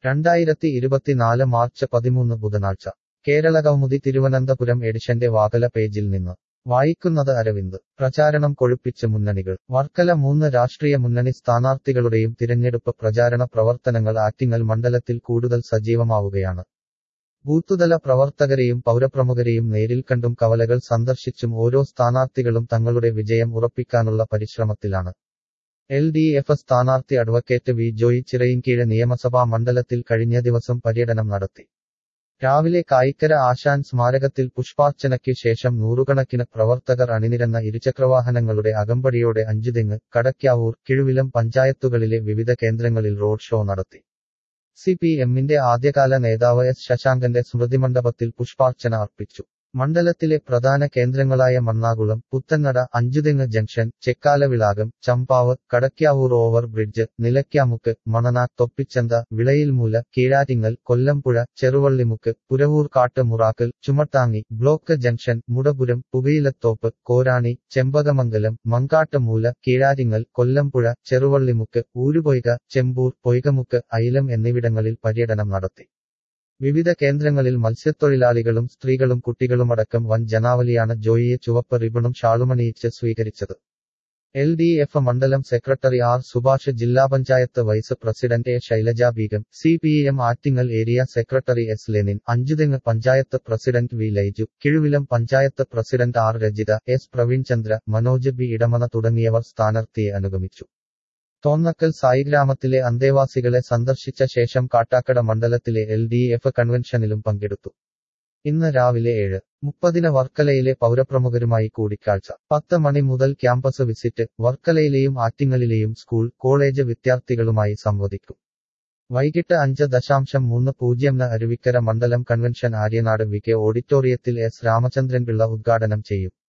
രണ്ടായിരത്തി ഇരുപത്തിനാല് മാർച്ച് പതിമൂന്ന് ബുധനാഴ്ച കേരള കൗമുദി തിരുവനന്തപുരം എഡിഷന്റെ വാകല പേജിൽ നിന്ന് വായിക്കുന്നത് അരവിന്ദ് പ്രചാരണം കൊഴുപ്പിച്ച് മുന്നണികൾ വർക്കല മൂന്ന് രാഷ്ട്രീയ മുന്നണി സ്ഥാനാർത്ഥികളുടെയും തിരഞ്ഞെടുപ്പ് പ്രചാരണ പ്രവർത്തനങ്ങൾ ആറ്റിങ്ങൽ മണ്ഡലത്തിൽ കൂടുതൽ സജീവമാവുകയാണ് ബൂത്തുതല പ്രവർത്തകരെയും പൗരപ്രമുഖരെയും നേരിൽ കണ്ടും കവലകൾ സന്ദർശിച്ചും ഓരോ സ്ഥാനാർത്ഥികളും തങ്ങളുടെ വിജയം ഉറപ്പിക്കാനുള്ള പരിശ്രമത്തിലാണ് എൽ ഡി എഫ് സ്ഥാനാർത്ഥി അഡ്വക്കേറ്റ് വി ജോയി ചിറയിൻകീഴ് നിയമസഭാ മണ്ഡലത്തിൽ കഴിഞ്ഞ ദിവസം പര്യടനം നടത്തി രാവിലെ കായിക്കര ആശാൻ സ്മാരകത്തിൽ പുഷ്പാർച്ചനയ്ക്ക് ശേഷം നൂറുകണക്കിന് പ്രവർത്തകർ അണിനിരന്ന ഇരുചക്രവാഹനങ്ങളുടെ അകമ്പടിയോടെ അഞ്ചുതെങ്ങ് കടയ്ക്കാവൂർ കിഴുവിലം പഞ്ചായത്തുകളിലെ വിവിധ കേന്ദ്രങ്ങളിൽ റോഡ് ഷോ നടത്തി സി പി എമ്മിന്റെ ആദ്യകാല നേതാവ് എസ് ശശാങ്കന്റെ സ്മൃതിമണ്ഡപത്തിൽ പുഷ്പാർച്ചന അർപ്പിച്ചു മണ്ഡലത്തിലെ പ്രധാന കേന്ദ്രങ്ങളായ Mannakulam Puthenada Anchuthengu junction Chekkalavilakam Champavu Kadakkavoor over bridge Nilakkamukku Manana Thoppichantha Vilayilmoola Keezhattingal Kollampuzha Cheruvallimukku Puravoor Kattumurakkal Chumattangi block junction Mudapuram Pukayilathoppu Korani Chembakamangalam Mankattumoola Keezhattingal Kollampuzha Cheruvallimukku Oorupoika Chempoor Poikamukku Ailam എന്നിവിടങ്ങളിൽ പര്യടനം നടത്തി വിവിധ കേന്ദ്രങ്ങളിൽ മത്സ്യത്തൊഴിലാളികളും സ്ത്രീകളും കുട്ടികളുമടക്കം വൻ ജനാവലിയാണ് ജോയിയെ ചുവപ്പ് റിബണും ഷാളുമണിയിച്ച് സ്വീകരിച്ചത് എൽ ഡി എഫ് മണ്ഡലം സെക്രട്ടറി ആർ സുഭാഷ് ജില്ലാ panchayat vice president A Shailaja Beegum C P M Attingal area secretary S Lenin Anchuthengu panchayat president V Laiju Kizhuvilam panchayat president R Rajitha S Praveenchandra Manoj B Edamana തുടങ്ങിയവർ സ്ഥാനാർത്ഥിയെ അനുഗമിച്ചു തോന്നക്കൽ സായിഗ്രാമത്തിലെ അന്തേവാസികളെ സന്ദർശിച്ച ശേഷം കാട്ടാക്കട മണ്ഡലത്തിലെ എൽ ഡി എഫ് കൺവെൻഷനിലും പങ്കെടുത്തു ഇന്ന് രാവിലെ ഏഴ് മുപ്പതിന് വർക്കലയിലെ പൗരപ്രമുഖരുമായി കൂടിക്കാഴ്ച പത്ത് മണി മുതൽ ക്യാമ്പസ് വിസിറ്റ് വർക്കലയിലെയും ആറ്റിങ്ങലിലെയും സ്കൂൾ കോളേജ് വിദ്യാർത്ഥികളുമായി സംവദിക്കും വൈകിട്ട് അഞ്ച് ദശാംശം മൂന്ന് പൂജ്യംന് അരുവിക്കര മണ്ഡലം കൺവെൻഷൻ ആര്യനാട് വി കെ ഓഡിറ്റോറിയത്തിൽ എസ് രാമചന്ദ്രൻപിള്ള ഉദ്ഘാടനം ചെയ്യും